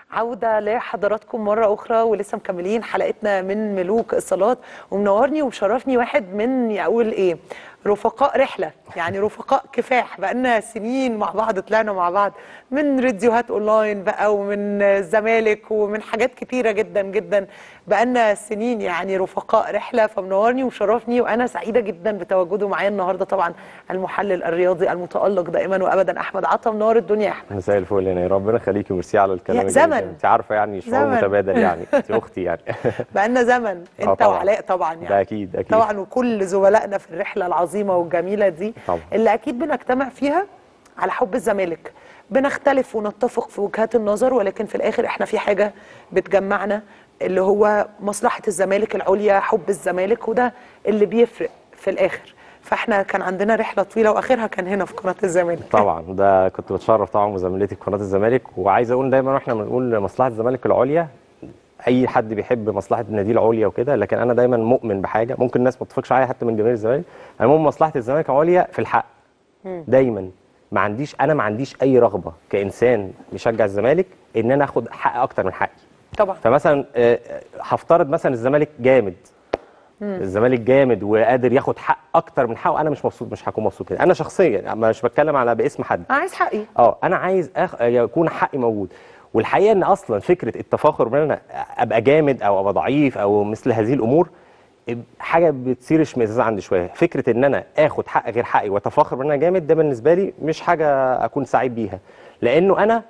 عودة لحضراتكم مرة أخرى ولسه مكملين حلقتنا من ملوك الصلاة ومنورني ومشرفني واحد من أقول إيه رفقاء رحلة يعني رفقاء كفاح بقالنا سنين مع بعض طلعنا مع بعض من راديوهات أونلاين بقى ومن الزمالك ومن حاجات كتيرة جدا جدا بقالنا سنين يعني رفقاء رحلة فمنورني ومشرفني وأنا سعيدة جدا بتواجده معايا النهاردة طبعا المحلل الرياضي المتألق دائما وأبدا أحمد عطا منور الدنيا يا أحمد مساء الفل يعني ربنا يخليكي وميرسي على الكلام يا الجميل زمن. ده. انت عارفه يعني شعور زمن. متبادل يعني انت اختي يعني بقالنا زمن آه انت طبعاً. وعلاء طبعا يعني ده اكيد اكيد طبعا وكل زملائنا في الرحله العظيمه والجميله دي طبعاً. اللي اكيد بنجتمع فيها على حب الزمالك بنختلف ونتفق في وجهات النظر ولكن في الاخر احنا في حاجه بتجمعنا اللي هو مصلحه الزمالك العليا حب الزمالك وده اللي بيفرق في الاخر فاحنا كان عندنا رحله طويله واخرها كان هنا في قناه الزمالك طبعا ده كنت بتشرف طبعا بزميلتي في قناه الزمالك وعايز اقول دايما واحنا بنقول مصلحه الزمالك العليا اي حد بيحب مصلحه النادي العليا وكده لكن انا دايما مؤمن بحاجه ممكن الناس ما تتفقش عليها حتى من جماهير الزمالك انا مؤمن مصلحه الزمالك العليا في الحق دايما ما عنديش انا ما عنديش اي رغبه كانسان بيشجع الزمالك ان انا اخد حق اكتر من حقي طبعا فمثلا آه، آه، هفترض مثلا الزمالك جامد الزمالك جامد وقادر ياخد حق اكتر من حقه انا مش مبسوط مش هكون مبسوط كده انا شخصيا مش بتكلم على باسم حد انا عايز حقي اه انا عايز أخ... يكون حقي موجود والحقيقه ان اصلا فكره التفاخر بان انا ابقى جامد او ابقى ضعيف او مثل هذه الامور حاجه بتصير اشمئزاز عندي شويه فكره ان انا اخد حق غير حقي واتفاخر بان انا جامد ده بالنسبه لي مش حاجه اكون سعيد بيها لانه انا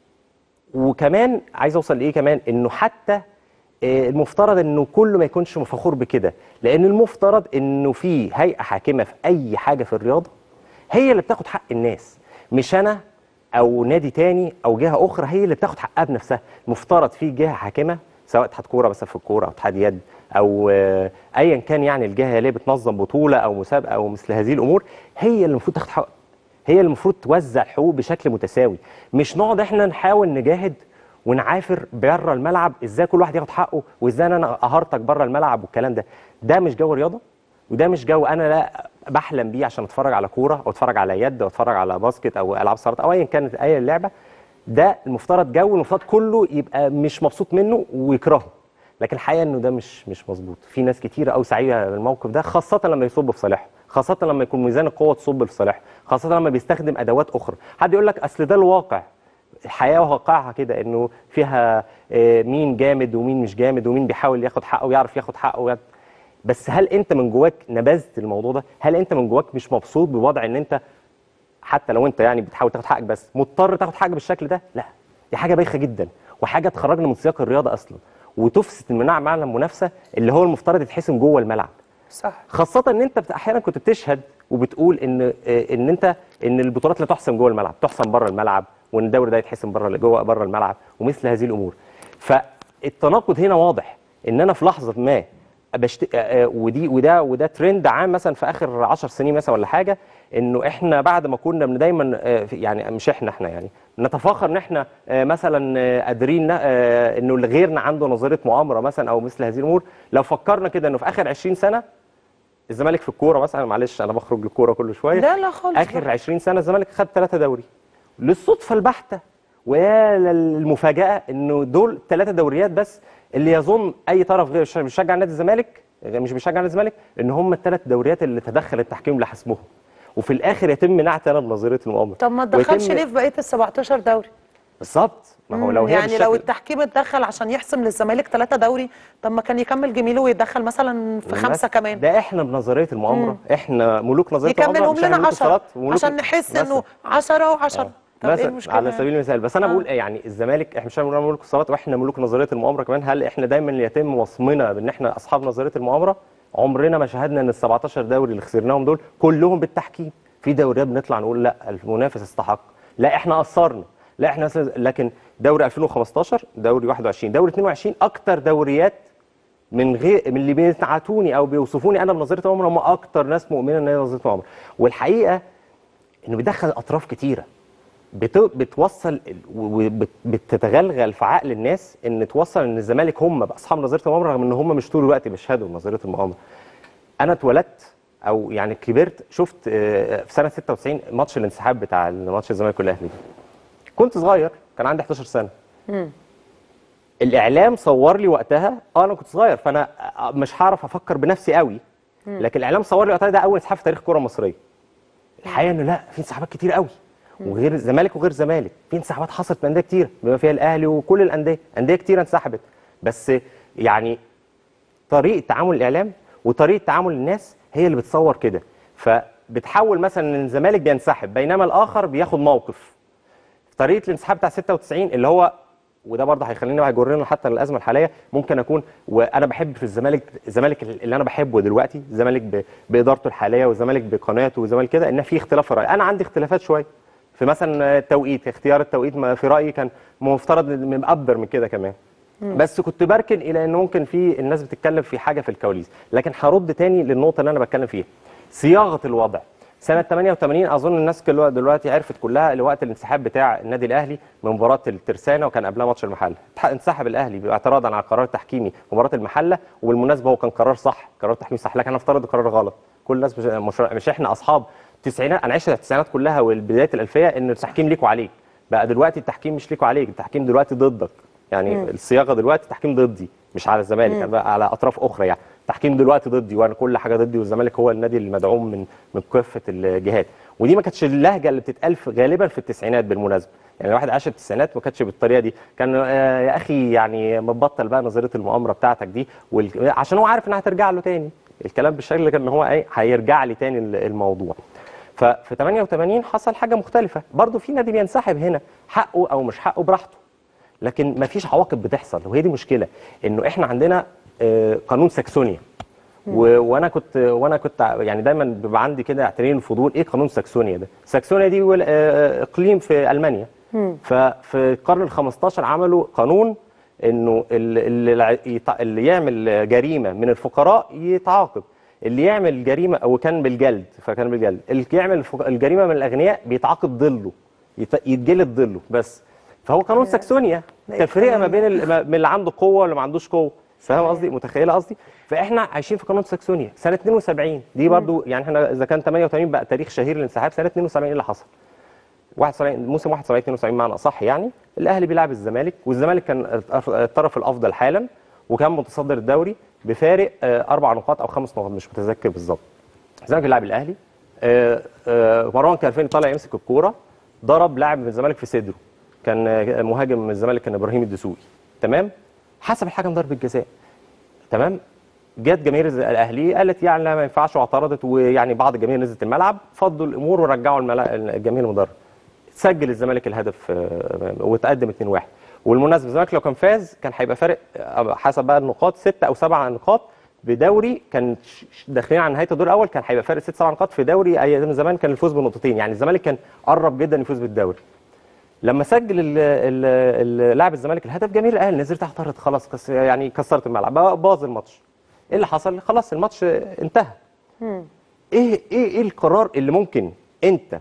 وكمان عايز اوصل لايه كمان انه حتى آه، المفترض انه كله ما يكونش فخور بكده لان المفترض انه في هيئه حاكمه في اي حاجه في الرياضه هي اللي بتاخد حق الناس مش انا او نادي تاني او جهه اخرى هي اللي بتاخد حقها بنفسها المفترض في جهه حاكمه سواء اتحاد كوره مثلا في الكوره او اتحاد يد او آه، ايا كان يعني الجهه اللي بتنظم بطوله او مسابقه او مثل هذه الامور هي اللي المفروض تاخد حق هي اللي المفروض توزع الحقوق بشكل متساوي مش نقعد احنا نحاول نجاهد ونعافر بره الملعب ازاي كل واحد ياخد حقه وازاي انا قهرتك بره الملعب والكلام ده ده مش جو رياضه وده مش جو انا لا بحلم بيه عشان اتفرج على كوره او اتفرج على يد او اتفرج على باسكت او العاب صالات او ايا كانت اي لعبه ده المفترض جو المفترض كله يبقى مش مبسوط منه ويكرهه لكن الحقيقه انه ده مش مش مظبوط في ناس كتيره قوي سعيده بالموقف ده خاصه لما يصب في صالحه خاصه لما يكون ميزان القوه تصب في صالحه خاصه لما بيستخدم ادوات اخرى حد يقول لك اصل ده الواقع الحياه وواقعها كده انه فيها آه، مين جامد ومين مش جامد ومين بيحاول ياخد حقه ويعرف ياخد حقه ويعرف بس هل انت من جواك نبذت الموضوع ده هل انت من جواك مش مبسوط بوضع ان انت حتى لو انت يعني بتحاول تاخد حقك بس مضطر تاخد حقك بالشكل ده لا دي حاجه بايخه جدا وحاجه تخرجنا من سياق الرياضه اصلا وتفسد المناعه معنى المنافسه اللي هو المفترض يتحسم جوه الملعب صح خاصه ان انت بت- احيانا كنت بتشهد وبتقول ان آه، ان انت ان البطولات لا تحسم جوه الملعب تحسم بره الملعب وان الدوري ده يتحسم بره جوه بره الملعب ومثل هذه الامور فالتناقض هنا واضح ان انا في لحظه ما بشت... آه، آه، ودي وده وده ترند عام مثلا في اخر 10 سنين مثلا ولا حاجه انه احنا بعد ما كنا بن- دايما آه، في- يعني مش احنا احنا يعني نتفاخر ان احنا آه، مثلا آه، قادرين ن- آه، انه اللي غيرنا عنده نظريه مؤامره مثلا او مثل هذه الامور لو فكرنا كده انه في اخر 20 سنه الزمالك في الكوره مثلا معلش انا بخرج للكوره كل شويه لا لا خالص اخر 20 سنه الزمالك خد ثلاثه دوري للصدفه البحته ويا للمفاجاه انه دول ثلاثه دوريات بس اللي يظن اي طرف غير مش بيشجع نادي الزمالك مش بيشجع نادي الزمالك ان هم الثلاث دوريات اللي تدخل التحكيم لحسمهم وفي الاخر يتم نعت انا بنظريه المؤامره طب ما تدخلش ويتم- ليه في بقيه ال 17 دوري بالظبط ما هو لو هي يعني لو بالشكل- التحكيم اتدخل عشان يحسم للزمالك ثلاثة دوري طب ما كان يكمل جميله ويتدخل مثلا في خمسة والناس- كمان ده احنا بنظريه المؤامره احنا ملوك نظريه المؤامره يكملهم مش احنا لنا ملوك 10 الصالات وملوك- عشان نحس مثلاً. انه 10 و10 طب ايه مثلا المشكله على سبيل المثال بس انا آه. بقول إيه يعني الزمالك احنا مش هنقول ملوك الصالات واحنا ملوك نظريه المؤامره كمان هل احنا دايما اللي يتم وصمنا بان احنا اصحاب نظريه المؤامره عمرنا ما شاهدنا ان ال 17 دوري اللي خسرناهم دول كلهم بالتحكيم في دوريات بنطلع نقول لا المنافس استحق لا احنا قصرنا لا احنا س- لكن دوري 2015 دوري 21 دوري 22 اكتر دوريات من غير من اللي بيتعاتوني او بيوصفوني انا بنظريه المؤامره هم اكتر ناس مؤمنه ان هي نظريه المؤامره والحقيقه انه بيدخل اطراف كتيره بت... بتوصل وبتتغلغل في عقل الناس ان توصل ان الزمالك هم اصحاب نظريه المؤامره رغم ان هم مش طول الوقت بيشهدوا نظريه المؤامره. انا اتولدت او يعني كبرت شفت آه، في سنه 96 ماتش الانسحاب بتاع ماتش الزمالك والاهلي ده. كنت صغير كان عندي 11 سنه. الاعلام صور لي وقتها اه انا كنت صغير فانا آه، مش هعرف افكر بنفسي قوي لكن الاعلام صور لي وقتها ده اول انسحاب في تاريخ الكره المصريه الحقيقه انه لا في انسحابات كتير قوي وغير الزمالك وغير الزمالك في انسحابات حصلت من انديه كتير بما فيها الاهلي وكل الانديه انديه كتير انسحبت بس يعني طريقه تعامل الاعلام وطريقه تعامل الناس هي اللي بتصور كده فبتحول مثلا ان الزمالك بينسحب بينما الاخر بياخد موقف طريقه الانسحاب بتاع 96 اللي هو وده برضه هيخلينا بقى يجرنا حتى للازمه الحاليه ممكن اكون وانا بحب في الزمالك الزمالك اللي انا بحبه دلوقتي الزمالك ب- بادارته الحاليه والزمالك بقناته والزمالك كده ان في اختلاف في راي انا عندي اختلافات شويه في مثلا التوقيت اختيار التوقيت ما- في رايي كان مفترض إن مقدر من كده كمان بس كنت بركن الى ان ممكن في الناس بتتكلم في حاجه في الكواليس لكن هرد تاني للنقطه اللي انا بتكلم فيها صياغه الوضع سنه 88 اظن الناس كلها دلوقتي عرفت كلها لوقت الانسحاب بتاع النادي الاهلي من مباراه الترسانه وكان قبلها ماتش المحله اتح- انسحب الاهلي اعتراضا على القرار التحكيمي مباراه المحله وبالمناسبه هو كان قرار صح قرار تحكيمي صح لكن افترض قرار غلط كل الناس مش, مش, مش احنا اصحاب التسعينات انا عشت التسعينات كلها والبدايات الالفيه ان التحكيم ليكوا عليك بقى دلوقتي التحكيم مش ليكوا عليك التحكيم دلوقتي ضدك يعني الصياغه دلوقتي التحكيم ضدي مش على الزمالك يعني بقى على اطراف اخرى يعني التحكيم دلوقتي ضدي وانا كل حاجه ضدي والزمالك هو النادي المدعوم من من كافه الجهات ودي ما كانتش اللهجه اللي بتتقال في- غالبا في التسعينات بالمناسبه يعني الواحد عاش التسعينات ما كانتش بالطريقه دي كان آه، يا اخي يعني ما تبطل بقى نظريه المؤامره بتاعتك دي وال... عشان هو عارف انها هترجع له تاني الكلام بالشكل اللي كان إن هو ايه هيرجع لي تاني ال- الموضوع ففي 88 حصل حاجه مختلفه برضو في نادي بينسحب هنا حقه او مش حقه براحته لكن ما فيش عواقب بتحصل وهي دي مشكله انه احنا عندنا آه، قانون ساكسونيا و- وانا كنت وانا كنت يعني دايما بيبقى عندي كده اعتنين الفضول ايه قانون ساكسونيا ده ساكسونيا دي ول- آه، اقليم في المانيا ففي القرن ال 15 عملوا قانون انه اللي, اللي, يتع- اللي يعمل جريمه من الفقراء يتعاقب اللي يعمل جريمه وكان بالجلد فكان بالجلد اللي يعمل الفق- الجريمه من الاغنياء بيتعاقب ضله يت- يتجلد ضله بس فهو قانون ساكسونيا ده تفرقه ما كلام. بين ال- ما- من اللي عنده قوه واللي ما عندوش قوه فاهم قصدي متخيله قصدي فاحنا عايشين في قانون ساكسونيا سنه 72 دي برضو يعني احنا اذا كان 88 بقى تاريخ شهير للانسحاب سنه 72 ايه اللي حصل 71 موسم 71 72 معنى اصح يعني الاهلي بيلعب الزمالك والزمالك كان الطرف الافضل حالا وكان متصدر الدوري بفارق آه، اربع نقاط او خمس نقاط مش متذكر بالظبط الزمالك بيلعب الاهلي آه، آه، مروان كارفين طالع يمسك الكوره ضرب لاعب من الزمالك في صدره كان آه، مهاجم من الزمالك كان ابراهيم الدسوقي تمام حسب الحكم ضربه جزاء تمام جت جماهير الز- الاهلي قالت يعني لا ما ينفعش واعترضت ويعني بعض الجماهير نزلت الملعب فضوا الامور ورجعوا الملا- الجماهير المدرب سجل الزمالك الهدف آه، وتقدم 2-1 والمناسبه الزمالك لو كان فاز كان هيبقى فارق آه، حسب بقى النقاط ستة او سبع نقاط بدوري كان ش- ش- داخلين على نهايه الدور الاول كان هيبقى فارق ست سبع نقاط في دوري ايام زمان كان الفوز بنقطتين يعني الزمالك كان قرب جدا يفوز بالدوري لما سجل ال- ال- ال- لاعب الزمالك الهدف جماهير الاهلي نزلت اعترض خلاص كس يعني كسرت الملعب بقى باظ الماتش ايه اللي حصل خلاص الماتش انتهى ايه ايه ايه القرار اللي ممكن انت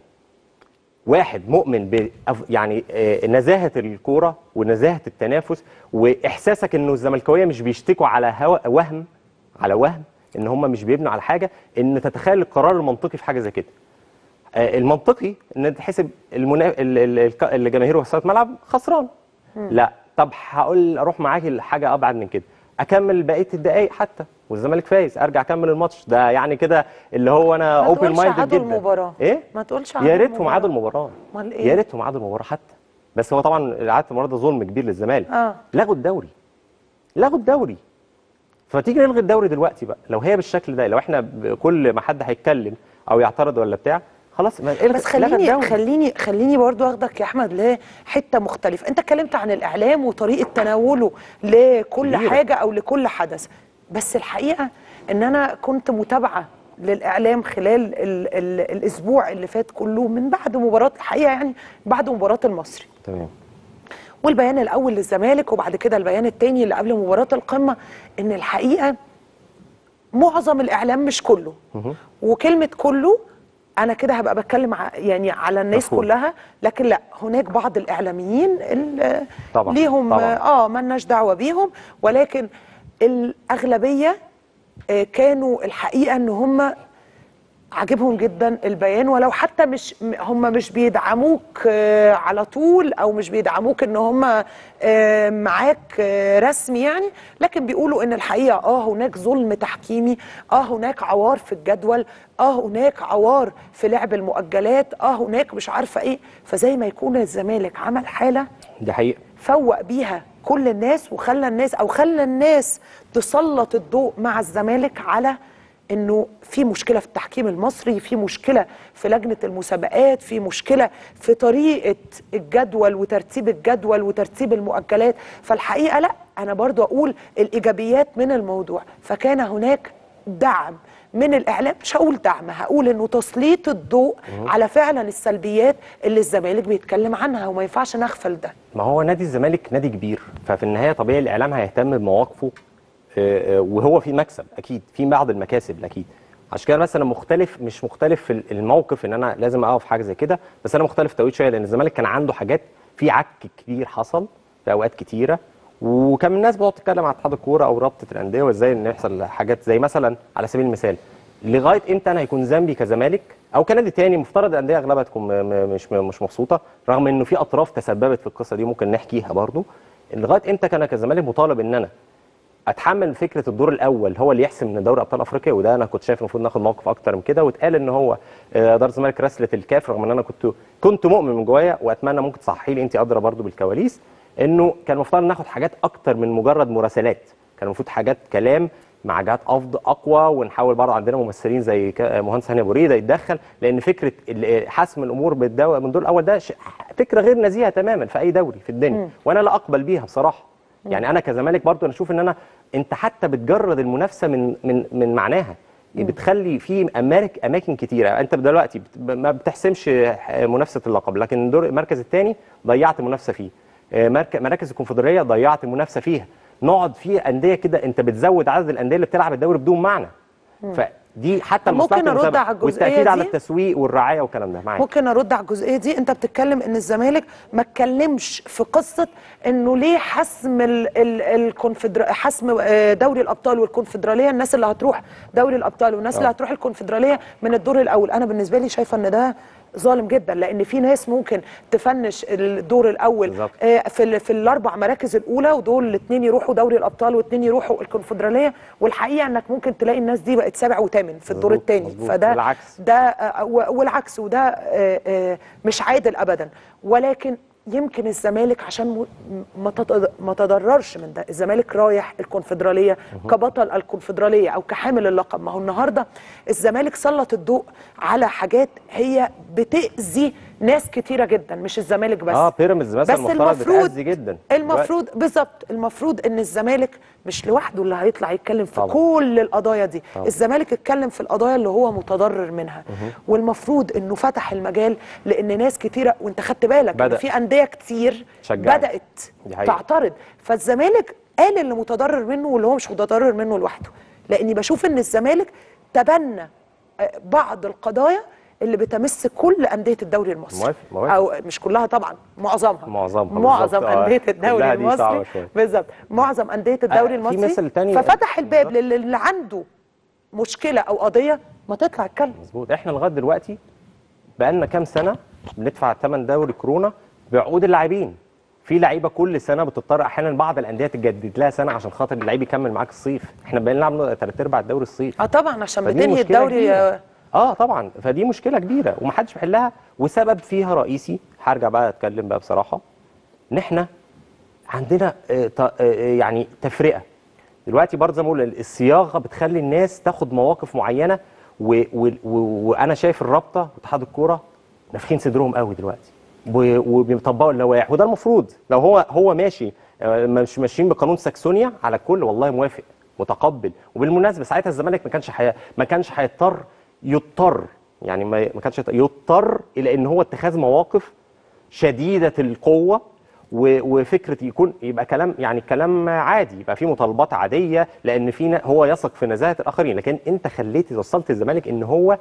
واحد مؤمن ب يعني آه، نزاهه الكوره ونزاهه التنافس واحساسك انه الزملكاويه مش بيشتكوا على هوا وهم على وهم ان هم مش بيبنوا على حاجه ان تتخيل القرار المنطقي في حاجه زي كده آه، المنطقي ان تحسب المنا... ال- ال- الك- اللي جماهيره وسط ملعب خسران لا طب هقول اروح معاكي لحاجه ابعد من كده اكمل بقيه الدقائق حتى والزمالك فايز ارجع اكمل الماتش ده يعني كده اللي هو انا ما اوبن تقولش مايندد عادوا جدا المباراة. ايه ما تقولش عادوا يا ريتهم المباراة. عادوا المباراه أمال إيه؟ يا ريتهم عادوا المباراه حتى بس هو طبعا اعاده المباراه ده ظلم كبير للزمالك آه. لغوا الدوري لغوا الدوري فتيجي نلغي الدوري دلوقتي بقى لو هي بالشكل ده لو احنا ب- كل ما حد هيتكلم او يعترض ولا بتاع خلاص ما الغي- بس لغى خليني الدوري. خليني خليني برضو اخدك يا احمد لحته مختلفه انت اتكلمت عن الاعلام وطريقه تناوله لكل كبيرة. حاجه او لكل حدث بس الحقيقه ان انا كنت متابعه للاعلام خلال ال ال الاسبوع اللي فات كله من بعد مباراه الحقيقه يعني بعد مباراه المصري تمام والبيان الاول للزمالك وبعد كده البيان الثاني اللي قبل مباراه القمه ان الحقيقه معظم الاعلام مش كله وكلمه كله انا كده هبقى بتكلم ع- يعني على الناس مفهوم. كلها لكن لا هناك بعض الاعلاميين اللي طبعاً، ليهم طبعاً. اه مالناش دعوه بيهم ولكن الاغلبيه آه، كانوا الحقيقه ان هم عاجبهم جدا البيان ولو حتى مش م- هم مش بيدعموك آه، على طول او مش بيدعموك ان هم آه، معاك آه، رسمي يعني لكن بيقولوا ان الحقيقه اه هناك ظلم تحكيمي اه هناك عوار في الجدول اه هناك عوار في لعب المؤجلات اه هناك مش عارفه ايه فزي ما يكون الزمالك عمل حاله دي حقيقه فوق بيها كل الناس وخلى الناس او خلى الناس تسلط الضوء مع الزمالك على انه في مشكله في التحكيم المصري في مشكله في لجنه المسابقات في مشكله في طريقه الجدول وترتيب الجدول وترتيب المؤجلات فالحقيقه لا انا برضو اقول الايجابيات من الموضوع فكان هناك دعم من الاعلام مش هقول دعم هقول انه تسليط الضوء على فعلا السلبيات اللي الزمالك بيتكلم عنها وما ينفعش نغفل ده ما هو نادي الزمالك نادي كبير ففي النهايه طبيعي الاعلام هيهتم بمواقفه آه، آه، وهو في مكسب اكيد في بعض المكاسب اكيد عشان كده بس انا مختلف مش مختلف في الموقف ان انا لازم اقف حاجه زي كده بس انا مختلف توقيت شويه لان الزمالك كان عنده حاجات في عك كبير حصل في اوقات كتيره وكان من الناس بتقعد تتكلم عن اتحاد الكوره او رابطه الانديه وازاي ان يحصل حاجات زي مثلا على سبيل المثال لغايه امتى انا هيكون ذنبي كزمالك او كنادي تاني مفترض الانديه اغلبها تكون م- م- مش م- مش مبسوطه رغم انه في اطراف تسببت في القصه دي ممكن نحكيها برضو لغايه امتى كان كزمالك مطالب ان انا اتحمل فكره الدور الاول هو اللي يحسم من دوري ابطال افريقيا وده انا كنت شايف المفروض ناخد موقف اكتر من كده واتقال ان هو آه، اداره الزمالك رسلت الكاف رغم ان انا كنت كنت مؤمن من جوايا واتمنى ممكن تصححي لي انت ادرى برضو بالكواليس انه كان المفترض ناخد حاجات اكتر من مجرد مراسلات كان المفروض حاجات كلام مع جهات افضل اقوى ونحاول برضه عندنا ممثلين زي ك- مهندس هاني ابو ريده يتدخل لان فكره ال- حسم الامور بالدو... من الدور الاول ده ش- فكره غير نزيهه تماما في اي دوري في الدنيا وانا لا اقبل بيها بصراحه يعني انا كزمالك برضه انا اشوف ان انا انت حتى بتجرد المنافسه من من من معناها بتخلي في أماك- اماكن كتيره انت دلوقتي بت- ما بتحسمش منافسه اللقب لكن الدور المركز الثاني ضيعت المنافسه فيه آه، مرك- مراكز الكونفدراليه ضيعت المنافسه فيها نقعد في انديه كده انت بتزود عدد الانديه اللي بتلعب الدوري بدون معنى فدي حتى طب ممكن لمصلحة أرد المسابقة على الجزئية والتاكيد على دي؟ التسويق والرعايه والكلام ده معاك ممكن ارد على الجزئيه دي انت بتتكلم ان الزمالك ما اتكلمش في قصه انه ليه حسم ال ال الكونفدر حسم آه، دوري الابطال والكونفدراليه الناس اللي هتروح دوري الابطال والناس اللي آه. هتروح الكونفدراليه من الدور الاول انا بالنسبه لي شايفه ان ده ظالم جدا لان في ناس ممكن تفنش الدور الاول بالظبط. آه، في ال- في الاربع مراكز الاولى ودول الاثنين يروحوا دوري الابطال واثنين يروحوا الكونفدراليه والحقيقه انك ممكن تلاقي الناس دي بقت سابع وثامن في الدور مظبوط، الثاني مظبوط. فده بالعكس. ده آه، و- والعكس وده آه، آه، مش عادل ابدا ولكن يمكن الزمالك عشان م- ما تت- ما تضررش من ده الزمالك رايح الكونفدراليه كبطل الكونفدراليه او كحامل اللقب ما هو النهارده الزمالك سلط الضوء على حاجات هي بتاذي ناس كتيره جدا مش الزمالك بس اه بيراميدز مثلا بس المفترض المفروض بتأذي جدا المفروض بالظبط المفروض ان الزمالك مش لوحده اللي هيطلع يتكلم في طبعا. كل القضايا دي طبعا. الزمالك اتكلم في القضايا اللي هو متضرر منها والمفروض انه فتح المجال لان ناس كتيره وانت خدت بالك ان بدأ. في انديه كتير شجعت. بدات دي حقيقة. تعترض فالزمالك قال اللي متضرر منه واللي هو مش متضرر منه لوحده لاني بشوف ان الزمالك تبنى آه، بعض القضايا اللي بتمس كل انديه الدوري المصري موافق- موافق. او مش كلها طبعا معظمها معظمها معظم بالظبط، آه. انديه الدوري كلها دي صعبة المصري شوية. بالظبط معظم انديه الدوري آه، في المصري مثل تاني- ففتح الباب بالظبط. للي اللي عنده مشكله او قضيه ما تطلع اتكلم مظبوط احنا لغايه دلوقتي بقالنا كام سنه بندفع ثمن دوري كورونا بعقود اللاعبين في لعيبه كل سنه بتضطر احيانا بعض الانديه تجدد لها سنه عشان خاطر اللعيب يكمل معاك الصيف احنا بقينا نلعب ثلاث ارباع الدوري الصيف اه طبعا عشان فدي بتنهي مشكلة الدوري كبيرة. آه، اه طبعا فدي مشكله كبيره ومحدش بيحلها وسبب فيها رئيسي هرجع بقى اتكلم بقى بصراحه ان احنا عندنا آه، ت- آه، يعني تفرقه دلوقتي برضه زي ما بقول الصياغه بتخلي الناس تاخد مواقف معينه و- و- و- وانا شايف الرابطه واتحاد الكوره نافخين صدرهم قوي دلوقتي و- وبيطبقوا اللوائح وده المفروض لو هو هو ماشي آه، مش ماشيين بقانون ساكسونيا على الكل والله موافق متقبل وبالمناسبه ساعتها الزمالك ما كانش حي... ما كانش هيضطر يضطر يعني ما ما كانش يضطر- يضطر الى ان هو اتخاذ مواقف شديده القوه و- وفكره يكون يبقى كلام يعني كلام عادي يبقى في مطالبات عاديه لان في نا- هو يثق في نزاهه الاخرين لكن انت خليت وصلت الزمالك ان هو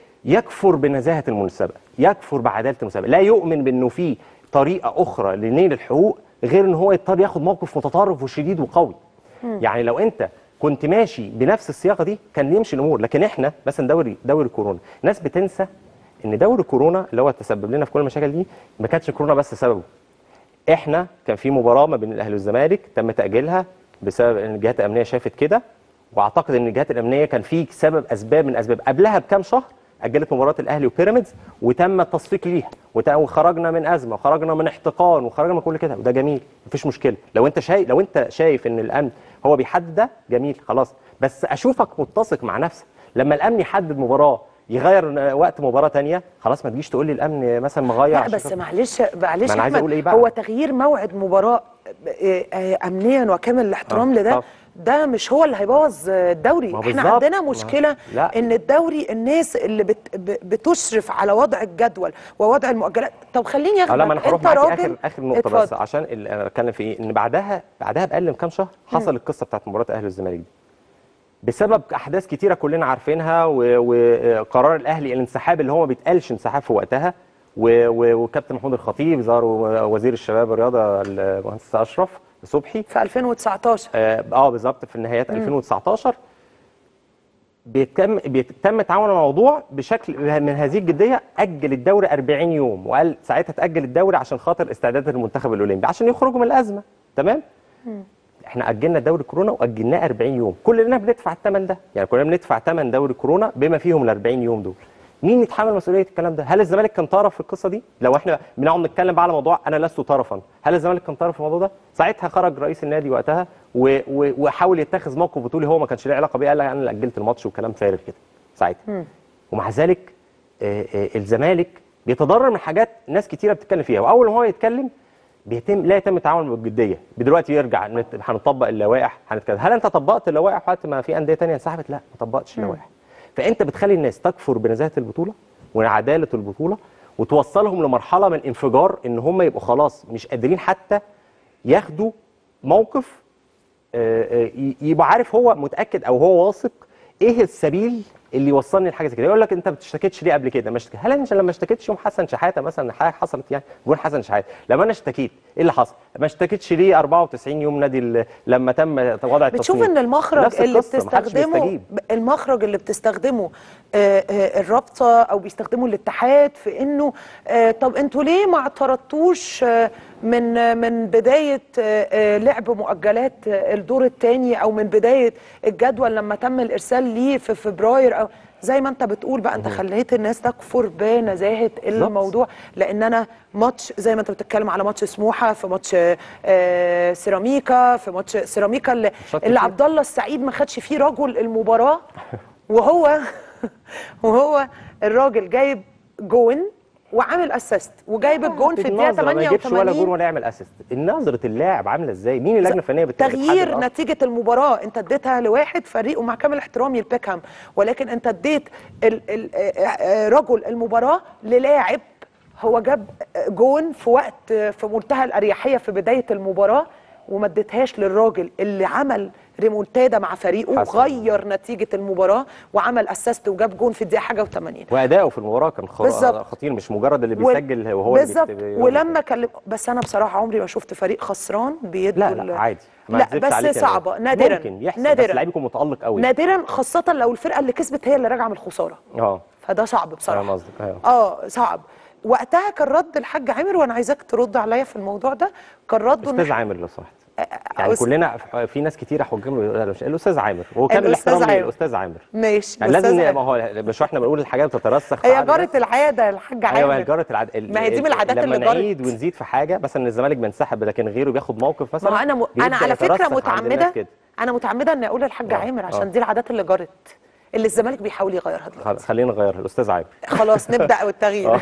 يكفر بنزاهه المسابقه يكفر بعداله المسابقه لا يؤمن بانه في طريقه اخرى لنيل الحقوق غير ان هو يضطر ياخد موقف متطرف وشديد وقوي يعني لو انت كنت ماشي بنفس الصياغه دي كان يمشي الامور لكن احنا مثلا دوري دوري كورونا الناس بتنسى ان دوري كورونا اللي هو تسبب لنا في كل المشاكل دي ما كانتش كورونا بس سببه احنا كان في مباراه ما بين الاهلي والزمالك تم تاجيلها بسبب ان الجهات الامنيه شافت كده واعتقد ان الجهات الامنيه كان في سبب اسباب من اسباب قبلها بكام شهر اجلت مباراه الاهلي وبيراميدز وتم التصفيق ليها وت- وخرجنا من ازمه وخرجنا من احتقان وخرجنا من كل كده وده جميل مفيش مشكله لو انت شايف لو انت شايف ان الامن هو بيحدد ده جميل خلاص بس اشوفك متسق مع نفسك لما الامن يحدد مباراه يغير آه، وقت مباراه تانية خلاص ما تجيش تقول لي الامن مثلا مغير لا عشان بس خاطر- معلش معلش ما أنا عايز أحمد، أقول إيه بقى؟ هو تغيير موعد مباراه آه، آه، امنيا وكامل الاحترام آه، لده طب. ده مش هو اللي هيبوظ آه، الدوري ما هو احنا بالظبط. عندنا ما- مشكله لا. ان الدوري الناس اللي بت ب- بتشرف على وضع الجدول ووضع المؤجلات طب خليني اه اخدك لا ما انا هروح انت معاكي راجل اخر اخر نقطه بس اتفضل. عشان ال- انا بتكلم في ايه ان بعدها بعدها باقل من كام شهر حصل القصه بتاعت مباراه الاهلي والزمالك دي بسبب احداث كتيره كلنا عارفينها و- وقرار الاهلي الانسحاب اللي هو ما بيتقالش انسحاب في وقتها و- و- وكابتن محمود الخطيب ظهر وزير الشباب والرياضه المهندس اشرف صبحي في 2019 اه آه، بالظبط في نهايات 2019 بيتم بيتم التعامل مع الموضوع بشكل من هذه الجديه اجل الدوري 40 يوم وقال ساعتها تاجل الدوري عشان خاطر استعداد المنتخب الاولمبي عشان يخرجوا من الازمه تمام احنا اجلنا دوري كورونا واجلناه 40 يوم كلنا بندفع الثمن ده يعني كلنا بندفع ثمن دوري كورونا بما فيهم ال 40 يوم دول مين يتحمل مسؤوليه الكلام ده هل الزمالك كان طرف في القصه دي لو احنا بنقعد نتكلم بقى على موضوع انا لست طرفا هل الزمالك كان طرف في الموضوع ده ساعتها خرج رئيس النادي وقتها و... و... وحاول يتخذ موقف بطولي هو ما كانش له علاقه بيه قال لك انا اللي اجلت الماتش وكلام فارغ كده ساعتها ومع ذلك آه، آه، الزمالك بيتضرر من حاجات ناس كتيره بتتكلم فيها واول ما هو يتكلم بيتم لا يتم التعامل بالجديه دلوقتي يرجع نت- هنطبق اللوائح هنتكلم هل انت طبقت اللوائح وقت ما في انديه تانية انسحبت لا ما طبقتش اللوائح فانت بتخلي الناس تكفر بنزاهه البطوله وعداله البطوله وتوصلهم لمرحله من انفجار ان هم يبقوا خلاص مش قادرين حتى ياخدوا موقف آه، آه، ي- يبقى عارف هو متاكد او هو واثق ايه السبيل اللي يوصلني لحاجه زي كده يقول لك انت ما بتشتكيتش ليه قبل كده ما اشتكي- هل انا لما اشتكيتش يوم حسن شحاته مثلا حاجه حصلت يعني جون حسن شحاته لما انا اشتكيت ايه اللي حصل ما اشتكيتش ليه 94 يوم نادي ال- لما تم وضع التصنيف بتشوف ان المخرج نفس اللي القصة، محدش بتستخدمه بيستجيب. المخرج اللي بتستخدمه آه، آه، الرابطه او بيستخدمه الاتحاد في انه آه، طب انتوا ليه ما اعترضتوش آه، من آه، من بدايه آه، آه، لعب مؤجلات آه، الدور الثاني او من بدايه الجدول لما تم الارسال ليه في فبراير او زي ما انت بتقول بقى انت خليت الناس تكفر بنزاهه الموضوع لان انا ماتش زي ما انت بتتكلم على ماتش سموحه في ماتش آه، سيراميكا في ماتش سيراميكا اللي, ماتشات اللي كتير. عبد الله السعيد ما خدش فيه رجل المباراه وهو وهو الراجل جايب جون وعامل اسيست وجايب الجون في الدقيقه النظرة ما يجيبش ولا جون 88 ولا يعمل اسيست نظره اللاعب عامله ازاي مين اللجنه الفنيه بت- بتحدد تغيير أصلاً؟ نتيجه المباراه انت اديتها لواحد فريق ومع كامل احترامي لبيكهام ولكن انت اديت ال- ال- آه، آه، رجل المباراه للاعب هو جاب جون في وقت في منتهى الاريحيه في بدايه المباراه وما اديتهاش للراجل اللي عمل ريمونتادا مع فريقه حسن. غير نتيجه المباراه وعمل اسيست وجاب جون في الدقيقه حاجه و80 واداؤه في المباراه كان خر- بالظبط. خطير مش مجرد اللي وال- بيسجل وهو اللي بالظبط بيكتب- ولما كلم بس انا بصراحه عمري ما شفت فريق خسران بيدوا لا ال- لا عادي ما لا أكذبش بس عليك يا صعبه نادر. نادرا ممكن يحصل بس نادرا اللعيب يكون متالق قوي نادرا خاصه لو الفرقه اللي كسبت هي اللي راجعه من الخساره اه فده صعب فاهم بصراحه قصدك ايوه اه صعب وقتها كان رد الحاج عامر وانا عايزاك ترد عليا في الموضوع ده كان رده إن استاذ إحنا- عامر لو سمحت يعني أس- كلنا في- في ناس كتير حكام لا، مش الاستاذ عامر هو كان الأستاذ الاحترام عامر. للاستاذ عامر ماشي يعني أستاذ لازم عامر. ما هو مش احنا بنقول الحاجات بتترسخ في هي عقل جارة الناس. العاده يا الحاج ايوه ما هي عامر جاره العاد ما هي دي من العادات لما اللي جرت. نعيد ونزيد في حاجه مثلا الزمالك بينسحب لكن غيره بياخد موقف مثلا ما هو انا م... بيبدأ انا على فكره يترسخ عند الناس متعمده كده. انا متعمده اني اقول للحاج آه، عامر آه. عشان دي العادات اللي جرت اللي الزمالك بيحاول يغيرها دلوقتي خل- خلينا نغير الاستاذ عامر خلاص نبدا بالتغيير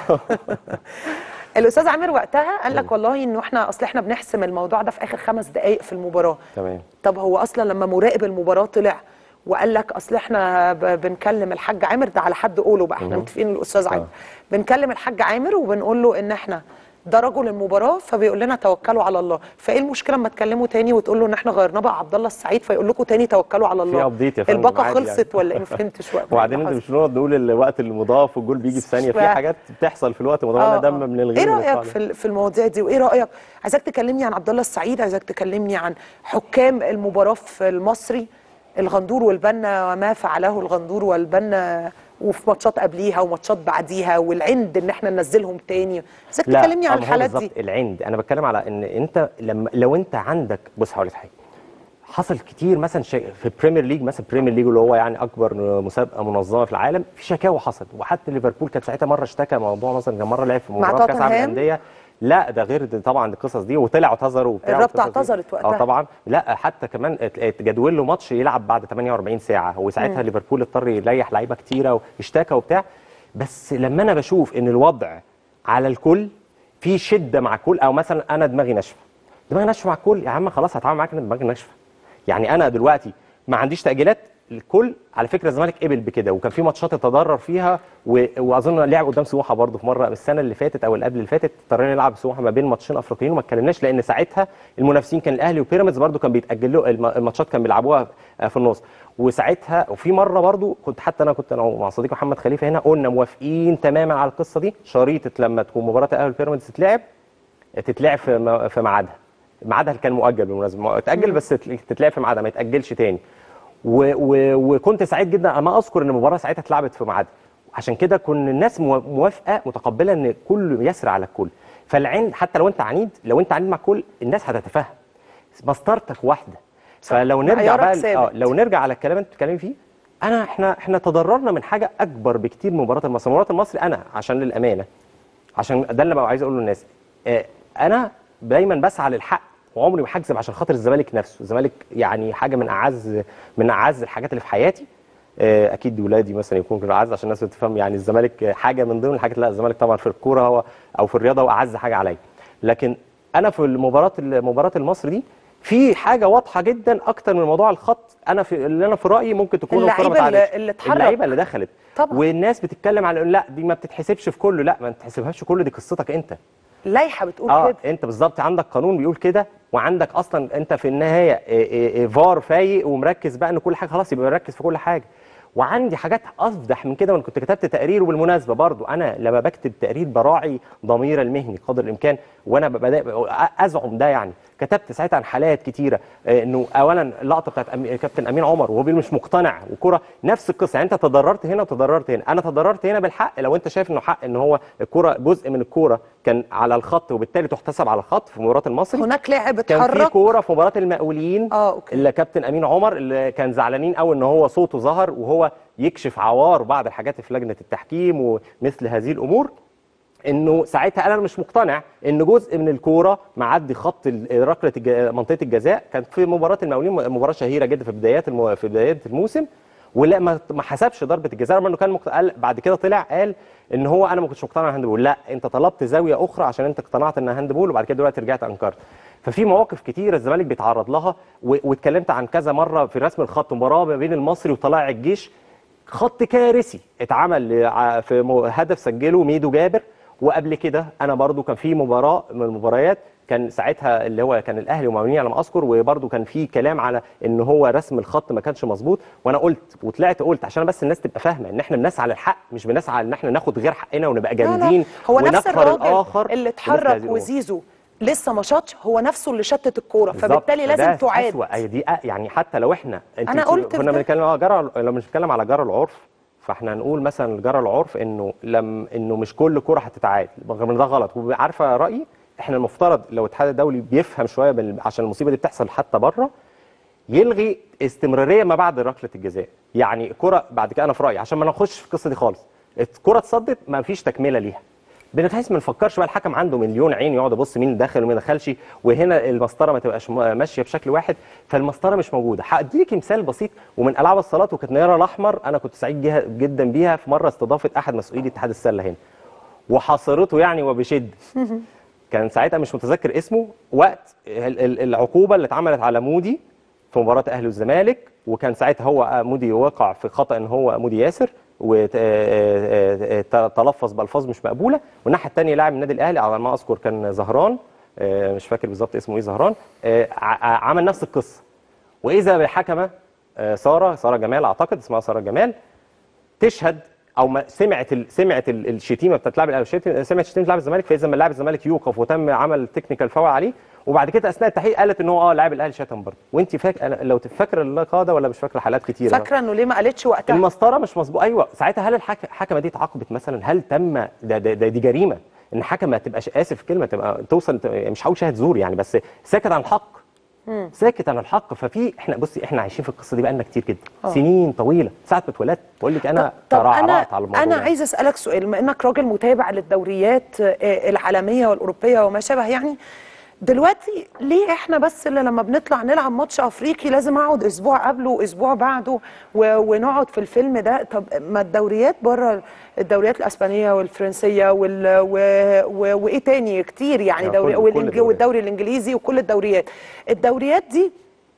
الاستاذ عامر وقتها قال لك والله انه احنا اصل احنا بنحسم الموضوع ده في اخر خمس دقائق في المباراه تمام طب هو اصلا لما مراقب المباراه طلع وقال لك اصل احنا ب- بنكلم الحاج عامر ده على حد قوله بقى احنا مهم. متفقين الاستاذ عامر آه. بنكلم الحاج عامر وبنقول له ان احنا ده رجل المباراه فبيقول لنا توكلوا على الله فايه المشكله اما تكلموا تاني وتقول له ان احنا غيرنا بقى عبد الله السعيد فيقول لكم تاني توكلوا على الله ابديت يا فندم، الباقه عادي خلصت يعني. ولا ايه ما فهمتش وقت وبعدين انت مش بنقعد نقول الوقت المضاف والجول بيجي في ثانيه في ف- حاجات بتحصل في الوقت المضاف انا آه، دم آه. من الغير ايه من رايك القاعدة. في ال- في المواضيع دي وايه رايك عايزاك تكلمني عن عبد الله السعيد عايزاك تكلمني عن حكام المباراه في المصري الغندور والبنا وما فعله الغندور والبنا وفي ماتشات قبليها وماتشات بعديها والعند ان احنا ننزلهم تاني عايزك تكلمني آه، عن ما هو الحالات بالظبط دي العند انا بتكلم على ان انت لما لو انت عندك بص هقول لك حاجه حصل كتير مثلا شا- في البريمير ليج مثلا البريمير ليج اللي هو يعني اكبر مسابقه منظمه في العالم في شكاوى حصلت وحتى ليفربول كان ساعتها مره اشتكى موضوع مثلا كان مره لعب في مع مباراه كاس العالم توتنهام؟ للانديه لا ده غير ده طبعا القصص دي وطلع اعتذر وبتاع الرابطة والقصص دي. اعتذرت وقتها. اه طبعا لا حتى كمان ات- اتجدول له ماتش يلعب بعد 48 ساعه وساعتها ليفربول اضطر يريح لعيبه كتيره واشتكى وبتاع بس لما انا بشوف ان الوضع على الكل في شده مع الكل او مثلا انا دماغي ناشفه دماغي ناشفه مع الكل يا عم خلاص هتعامل معاك ان دماغي ناشفه يعني انا دلوقتي ما عنديش تاجيلات الكل على فكره الزمالك قبل بكده وكان في ماتشات اتضرر فيها و... واظن لعب قدام سموحه برضه في مره السنه اللي فاتت او اللي قبل اللي فاتت اضطرينا نلعب سموحه ما بين ماتشين افريقيين وما اتكلمناش لان ساعتها المنافسين كان الاهلي وبيراميدز برضه كان بيتاجل له الم- الماتشات كان بيلعبوها في النص وساعتها وفي مره برضه كنت حتى انا كنت انا مع صديقي محمد خليفه هنا قلنا موافقين تماما على القصه دي شريطه لما تكون مباراه الاهلي وبيراميدز تتلعب تتلعب في م- في ميعادها ميعادها اللي كان مؤجل بالمناسبه اتاجل بس تت- تتلعب في ميعادها ما يتاجلش تاني و و وكنت سعيد جدا انا ما اذكر ان المباراه ساعتها اتلعبت في ميعادها عشان كده كن الناس مو- موافقه متقبله ان كل يسري على الكل فالعند حتى لو انت عنيد لو انت عنيد مع الكل الناس هتتفهم مسطرتك واحده فلو نرجع معيارك بقى اه ثابت. لو نرجع على الكلام اللي انت بتتكلمي فيه انا احنا احنا تضررنا من حاجه اكبر بكتير من مباراه المصري مباراه المصري انا عشان للامانه عشان ده اللي بقى عايز اقوله للناس آه، انا دايما بسعى للحق وعمري ما هكذب عشان خاطر الزمالك نفسه الزمالك يعني حاجه من اعز من اعز الحاجات اللي في حياتي آه، اكيد ولادي مثلا يكونوا اعز عشان الناس تفهم يعني الزمالك حاجه من ضمن الحاجات لا الزمالك طبعا في الكوره هو او في الرياضه هو اعز حاجه عليا لكن انا في المباراه مباراه المصري دي في حاجه واضحه جدا اكتر من موضوع الخط انا في اللي انا في رايي ممكن تكون الكرة ما اللعيبة اللي- اتعادلتش. اللي اتحرك. اللعيبه اللي دخلت طبعا. والناس بتتكلم على لا دي ما بتتحسبش في كله لا ما تحسبهاش كله دي قصتك انت اللائحه بتقول اه كده انت بالظبط عندك قانون بيقول كده وعندك اصلا انت في النهايه إيه إيه إيه فار فايق ومركز بقى ان كل حاجه خلاص يبقى مركز في كل حاجه وعندي حاجات افضح من كده وانا كنت كتبت تقرير وبالمناسبه برضو انا لما بكتب تقرير براعي ضمير المهني قدر الامكان وانا ببدا ازعم ده يعني كتبت ساعتها عن حالات كتيره آه، انه اولا اللقطه بتاعت أمي- كابتن امين عمر وهو بيقول مش مقتنع وكره نفس القصه يعني انت تضررت هنا وتضررت هنا انا تضررت هنا بالحق لو انت شايف انه حق ان هو الكره جزء من الكوره كان على الخط وبالتالي تحتسب على الخط في مباراه المصري هناك لاعب كان في اتحرك كوره في مباراه المقاولين اه اوكي اللي كابتن امين عمر اللي كان زعلانين قوي ان هو صوته ظهر وهو يكشف عوار بعض الحاجات في لجنه التحكيم ومثل هذه الامور انه ساعتها انا مش مقتنع ان جزء من الكوره معدي خط ال- ركله الج- منطقه الجزاء كانت في مباراه المقاولين مباراه شهيره جدا في بدايات الم... في بدايات الموسم ولا ما ما حسبش ضربه الجزاء رغم انه كان مقت... قال بعد كده طلع قال ان هو انا ما كنتش مقتنع هاندبول لا انت طلبت زاويه اخرى عشان انت اقتنعت انها هاندبول وبعد كده دلوقتي رجعت انكرت ففي مواقف كتير الزمالك بيتعرض لها و... واتكلمت عن كذا مره في رسم الخط مباراه ما بين المصري وطلائع الجيش خط كارثي اتعمل ع- في م- هدف سجله ميدو جابر وقبل كده انا برضو كان في مباراه من المباريات كان ساعتها اللي هو كان الاهلي ومقاولين على ما اذكر وبرضو كان في كلام على ان هو رسم الخط ما كانش مظبوط وانا قلت وطلعت قلت عشان بس الناس تبقى فاهمه ان احنا بنسعى للحق مش بنسعى ان احنا ناخد غير حقنا ونبقى لا جامدين لا هو نفس ونكفر الراجل الاخر اللي بمثل اتحرك هذه الأمور. وزيزو لسه ما شاطش هو نفسه اللي شتت الكوره بالظبط. فبالتالي فده لازم تعاد أسوأ. أي دي أ- يعني حتى لو احنا انت أنا بتقول- قلت في كنا ده. بنتكلم اه جرى لو مش بنتكلم على جرى العرف فاحنا نقول مثلا جرى العرف انه لم انه مش كل كره هتتعاد رغم ان ده غلط وعارفه رايي احنا المفترض لو الاتحاد الدولي بيفهم شويه بال- عشان المصيبه دي بتحصل حتى بره يلغي استمراريه ما بعد ركله الجزاء يعني الكره بعد كده انا في رايي عشان ما نخش في القصه دي خالص الكره اتصدت ما فيش تكمله ليها بنحس ما نفكرش بقى الحكم عنده مليون عين يقعد يبص مين دخل ومين دخلش وهنا المسطره ما تبقاش م- ماشيه بشكل واحد فالمسطره مش موجوده هديك مثال بسيط ومن العاب الصالات وكانت نيره الاحمر انا كنت سعيد جيها- جدا بيها في مره استضافه احد مسؤولي اتحاد السله هنا وحاصرته يعني وبشده كان ساعتها مش متذكر اسمه وقت ال- ال- العقوبه اللي اتعملت على مودي في مباراه الاهلي والزمالك وكان ساعتها هو مودي وقع في خطا ان هو مودي ياسر وتلفظ بالفاظ مش مقبوله والناحيه الثانيه لاعب النادي الاهلي على ما اذكر كان زهران آه، مش فاكر بالظبط اسمه ايه زهران آه، ع- عمل نفس القصه واذا بالحكمه آه، ساره ساره جمال اعتقد اسمها ساره جمال تشهد او ما سمعت ال سمعت ال الشتيمه بتاعت لاعب الاهلي الشتيمة- سمعت شتيمه لاعب الزمالك فاذا ما لاعب الزمالك يوقف وتم عمل تكنيكال فاول عليه وبعد كده اثناء التحقيق قالت ان هو اه لاعب الاهلي شتم برضه وانت فاكر لو تفكر اللقاء ده ولا مش فاكره حالات كتيره فاكره انه ليه ما قالتش وقتها المسطره مش مظبوط ايوه ساعتها هل الحك- الحكمه دي اتعاقبت مثلا هل تم ده, ده, ده دي جريمه ان حكم ما تبقاش اسف في كلمه تبقى توصل مش هقول شاهد زور يعني بس ساكت عن الحق ساكت عن الحق ففي احنا بصي احنا عايشين في القصه دي بقالنا كتير جدا آه. سنين طويله ساعه ما اتولدت بقول لك انا طب انا ترعرعت على الموضوع انا ده. عايزه اسالك سؤال بما انك راجل متابع للدوريات آه، العالميه والاوروبيه وما شابه يعني دلوقتي ليه احنا بس اللي لما بنطلع نلعب ماتش افريقي لازم اقعد اسبوع قبله واسبوع بعده و- ونقعد في الفيلم ده طب ما الدوريات بره الدوريات الاسبانيه والفرنسيه وال و... و... وايه تاني كتير يعني آه، دوري كل- كل والإنج... الدوريات. والدوري الانجليزي وكل الدوريات الدوريات دي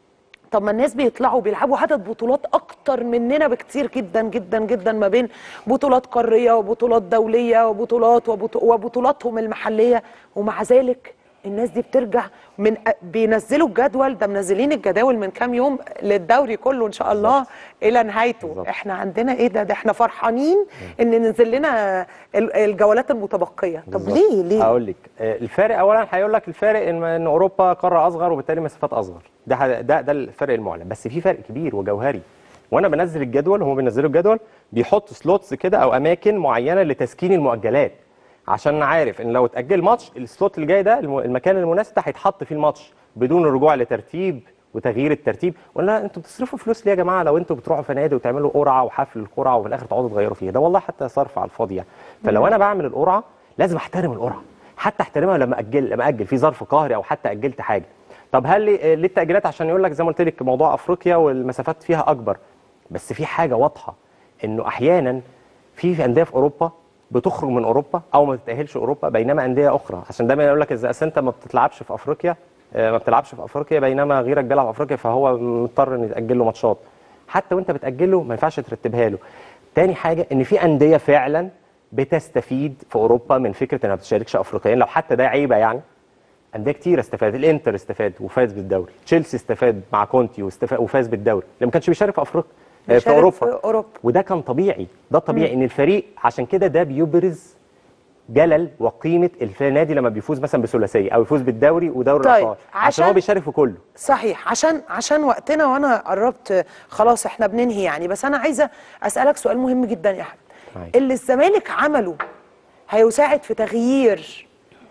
طب ما الناس بيطلعوا بيلعبوا عدد بطولات اكتر مننا بكتير جدا جدا جدا ما بين بطولات قاريه وبطولات دوليه وبطولات وبطو- وبطولاتهم المحليه ومع ذلك الناس دي بترجع من بينزلوا الجدول ده منزلين الجداول من كام يوم للدوري كله ان شاء الله الى نهايته بالظبط. احنا عندنا ايه ده ده احنا فرحانين ان ننزل لنا ال- الجولات المتبقيه طب بالظبط. ليه ليه هقول لك آه، الفارق اولا هيقول لك الفارق ان ان اوروبا قاره اصغر وبالتالي مسافات اصغر ده ح- ده ده الفرق المعلن بس في فرق كبير وجوهري وانا بنزل الجدول هم بينزلوا الجدول بيحطوا سلوتس كده او اماكن معينه لتسكين المؤجلات عشان عارف ان لو اتاجل ماتش السلوت اللي جاي ده الم- المكان المناسب ده هيتحط فيه الماتش بدون الرجوع لترتيب وتغيير الترتيب ولا انتوا بتصرفوا فلوس ليه يا جماعه لو انتوا بتروحوا فنادق وتعملوا قرعه وحفل القرعه وفي الاخر تقعدوا تغيروا فيها ده والله حتى صرف على الفاضي يعني فلو انا بعمل القرعه لازم احترم القرعه حتى احترمها لما اجل لما اجل في ظرف قهري او حتى اجلت حاجه طب هل لي- ليه التاجيلات عشان يقول لك زي ما قلت لك موضوع افريقيا والمسافات فيها اكبر بس في حاجه واضحه انه احيانا في في انديه في اوروبا بتخرج من اوروبا او ما تتاهلش اوروبا بينما انديه اخرى عشان دايما يقول لك اذا أصل انت ما بتلعبش في افريقيا آه، ما بتلعبش في افريقيا بينما غيرك بيلعب في افريقيا فهو مضطر ان يتاجل له ماتشات حتى وانت بتاجله ما ينفعش ترتبها له تاني حاجه ان في انديه فعلا بتستفيد في اوروبا من فكره انها ما بتشاركش افريقيا لو حتى ده عيبه يعني انديه كتير استفاد الانتر استفاد وفاز بالدوري تشيلسي استفاد مع كونتي واستفاد وفاز بالدوري اللي ما كانش بيشارك في افريقيا آه، في بيشارك اوروبا في أوروبا. وده كان طبيعي ده طبيعي ان الفريق عشان كده ده بيبرز جلل وقيمه النادي لما بيفوز مثلا بثلاثيه او يفوز بالدوري ودوري طيب، الابطال عشان عشان- هو بيشارك في كله صحيح عشان عشان وقتنا وانا قربت خلاص احنا بننهي يعني بس انا عايزه اسالك سؤال مهم جدا يا احمد معاك. اللي الزمالك عمله هيساعد في تغيير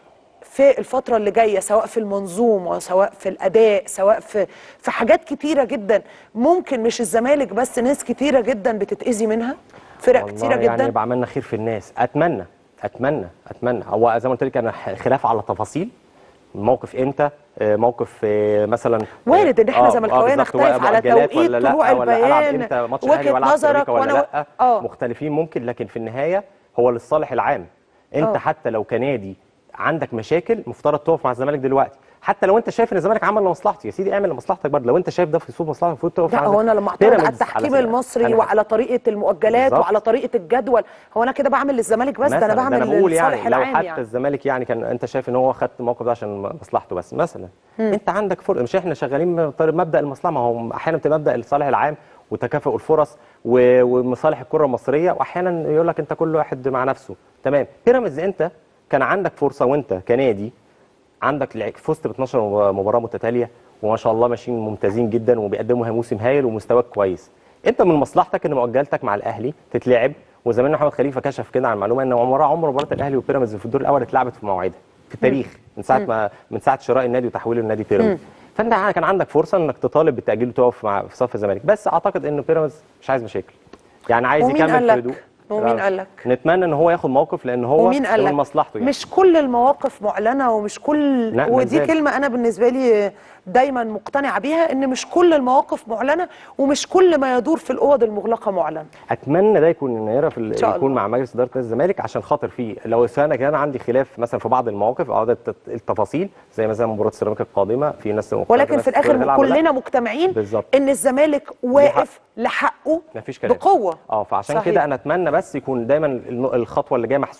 في الفترة اللي جاية سواء في المنظومة سواء في الأداء سواء في في حاجات كتيرة جدا ممكن مش الزمالك بس ناس كتيرة جدا بتتأذي منها فرق والله كتيرة يعني جدا يبقى عملنا خير في الناس اتمنى اتمنى اتمنى هو زي ما قلت لك انا ح- خلاف على تفاصيل موقف امتى آه، موقف آه، مثلا وارد ان احنا آه، زملكاويه بالظبط، نختلف على مؤجلات توقيت ولا لا طلوع ولا ألعب البيان امتى ماتش الاهلي وجهة ولا ألعب نظرك سيراميكا ولا وانا لا اه مختلفين ممكن لكن في النهايه هو للصالح العام انت آه. حتى لو كنادي عندك مشاكل مفترض تقف مع الزمالك دلوقتي حتى لو انت شايف ان الزمالك عمل لمصلحته يا سيدي اعمل لمصلحتك برضه لو انت شايف ده في صوب مصلحتك المفروض تقف لا مع هو انا لما اعترض على بيراميدز التحكيم سبيل. المصري أنا وعلى طريقه المؤجلات بالظبط. وعلى طريقه الجدول هو انا كده بعمل للزمالك بس ده انا مثلاً، بعمل بقول لصالح يعني لو العام حتى يعني الزمالك يعني كان انت شايف ان هو خد الموقف ده عشان مصلحته بس مثلا انت عندك فرق مش احنا شغالين بطريقة مبدا المصلحه ما هو احيانا بتبقى مبدا الصالح العام وتكافؤ الفرص و- ومصالح الكره المصريه واحيانا يقول لك انت كل واحد مع نفسه تمام بيراميدز انت كان عندك فرصه وانت كنادي عندك لع- فزت ب 12 مباراه متتاليه وما شاء الله ماشيين ممتازين جدا وبيقدموا موسم هايل ومستواك كويس انت من مصلحتك ان مؤجلتك مع الاهلي تتلعب وزمان محمد خليفه كشف كده عن معلومه ان عمرها عمر مباراه الاهلي وبيراميدز في الدور الاول اتلعبت في مواعيدها في التاريخ من ساعه ما من ساعه شراء النادي وتحويله لنادي بيراميدز فانت كان عندك فرصه انك تطالب بالتاجيل وتقف مع في صف الزمالك بس اعتقد ان بيراميدز مش عايز مشاكل يعني عايز ومين يكمل قال في لك؟ هدوء ومين لا، قال لك؟ نتمنى ان هو ياخد موقف لان هو ومين قال من لك مصلحته يعني مش كل المواقف معلنه ومش كل لا، ما ودي زال. كلمه انا بالنسبه لي دايما مقتنعه بيها ان مش كل المواقف معلنه ومش كل ما يدور في الاوض المغلقه معلن اتمنى ده يكون النهايه في ال- إن شاء يكون الله. مع مجلس اداره نادي الزمالك عشان خاطر فيه لو انا كان عندي خلاف مثلا في بعض المواقف او الت- التفاصيل زي مثلا مباراه سيراميكا القادمه في ناس مختلفة، ولكن ناس في الاخر تلعب ولا لا. كلنا مجتمعين بالظبط. ان الزمالك واقف لحقه مفيش كلام بقوه اه فعشان صحيح. كده انا اتمنى بس يكون دايما الن- الخطوه اللي جايه محسوبه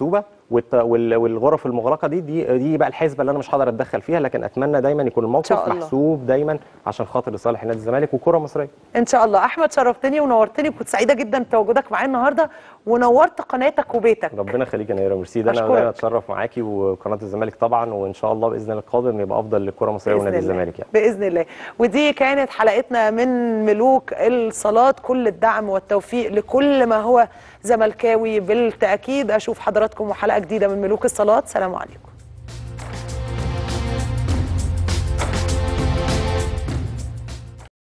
والت- وال- والغرف المغلقه دي دي دي بقى الحسبه اللي انا مش هقدر اتدخل فيها لكن اتمنى دايما يكون الموقف شاء الله. محسوب دايما عشان خاطر لصالح نادي الزمالك وكره مصريه ان شاء الله احمد شرفتني ونورتني وكنت سعيده جدا بتواجدك معايا النهارده ونورت قناتك وبيتك ربنا يخليك يا نيره ميرسي ده انا أشكرك. دايما اتشرف معاكي وقناه الزمالك طبعا وان شاء الله باذن الله القادم يبقى افضل للكره المصريه بإذن ونادي الله. الزمالك يعني باذن الله ودي كانت حلقتنا من ملوك الصالات كل الدعم والتوفيق لكل ما هو زملكاوي بالتاكيد اشوف حضراتكم وحلقه جديده من ملوك الصالات سلام عليكم